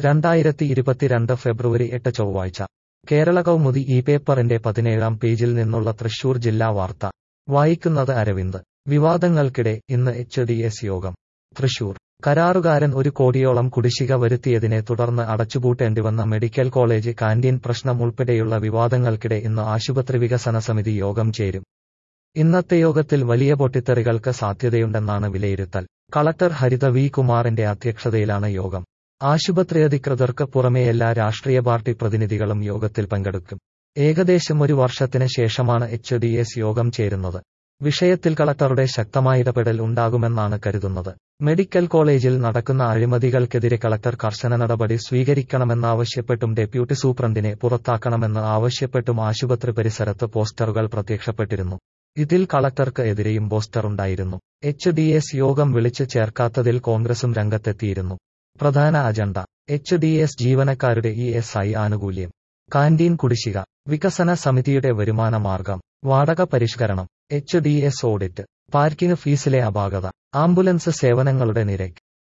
രണ്ടായിരത്തി ഇരുപത്തിരണ്ട് ഫെബ്രുവരി എട്ട് ചൊവ്വാഴ്ച കേരള കൗമുദി ഈ പേപ്പറിന്റെ പതിനേഴാം പേജിൽ നിന്നുള്ള തൃശൂർ ജില്ലാ വാർത്ത വായിക്കുന്നത് അരവിന്ദ് വിവാദങ്ങൾക്കിടെ ഇന്ന് എച്ച് ഡി എസ് യോഗം തൃശൂർ കരാറുകാരൻ ഒരു കോടിയോളം കുടിശ്ശിക വരുത്തിയതിനെ തുടർന്ന് അടച്ചുപൂട്ടേണ്ടിവന്ന മെഡിക്കൽ കോളേജ് കാന്റീൻ പ്രശ്നം ഉൾപ്പെടെയുള്ള വിവാദങ്ങൾക്കിടെ ഇന്ന് ആശുപത്രി വികസന സമിതി യോഗം ചേരും ഇന്നത്തെ യോഗത്തിൽ വലിയ പൊട്ടിത്തെറികൾക്ക് സാധ്യതയുണ്ടെന്നാണ് വിലയിരുത്തൽ കളക്ടർ ഹരിത വി കുമാറിന്റെ അധ്യക്ഷതയിലാണ് യോഗം ആശുപത്രി അധികൃതർക്ക് പുറമെ എല്ലാ രാഷ്ട്രീയ പാർട്ടി പ്രതിനിധികളും യോഗത്തിൽ പങ്കെടുക്കും ഏകദേശം ഒരു വർഷത്തിന് ശേഷമാണ് എച്ച് ഡി എസ് യോഗം ചേരുന്നത് വിഷയത്തിൽ കളക്ടറുടെ ശക്തമായ ഇടപെടൽ ഉണ്ടാകുമെന്നാണ് കരുതുന്നത് മെഡിക്കൽ കോളേജിൽ നടക്കുന്ന അഴിമതികൾക്കെതിരെ കളക്ടർ കർശന നടപടി സ്വീകരിക്കണമെന്നാവശ്യപ്പെട്ടും ഡെപ്യൂട്ടി സൂപ്രണ്ടിനെ പുറത്താക്കണമെന്ന് ആവശ്യപ്പെട്ടും ആശുപത്രി പരിസരത്ത് പോസ്റ്ററുകൾ പ്രത്യക്ഷപ്പെട്ടിരുന്നു ഇതിൽ കളക്ടർക്ക് എതിരെയും പോസ്റ്റർ ഉണ്ടായിരുന്നു എച്ച് ഡി എസ് യോഗം വിളിച്ചു ചേർക്കാത്തതിൽ കോൺഗ്രസും രംഗത്തെത്തിയിരുന്നു പ്രധാന അജണ്ട എച്ച് ഡി എസ് ജീവനക്കാരുടെ ഇ എസ് ഐ ആനുകൂല്യം കാന്റീൻ കുടിശ്ശിക വികസന സമിതിയുടെ വരുമാന മാർഗം വാടക പരിഷ്കരണം H D S audit parking ഫീസിലെ അപാകത ആംബുലൻസ് സേവനങ്ങളുടെ നിരക്ക്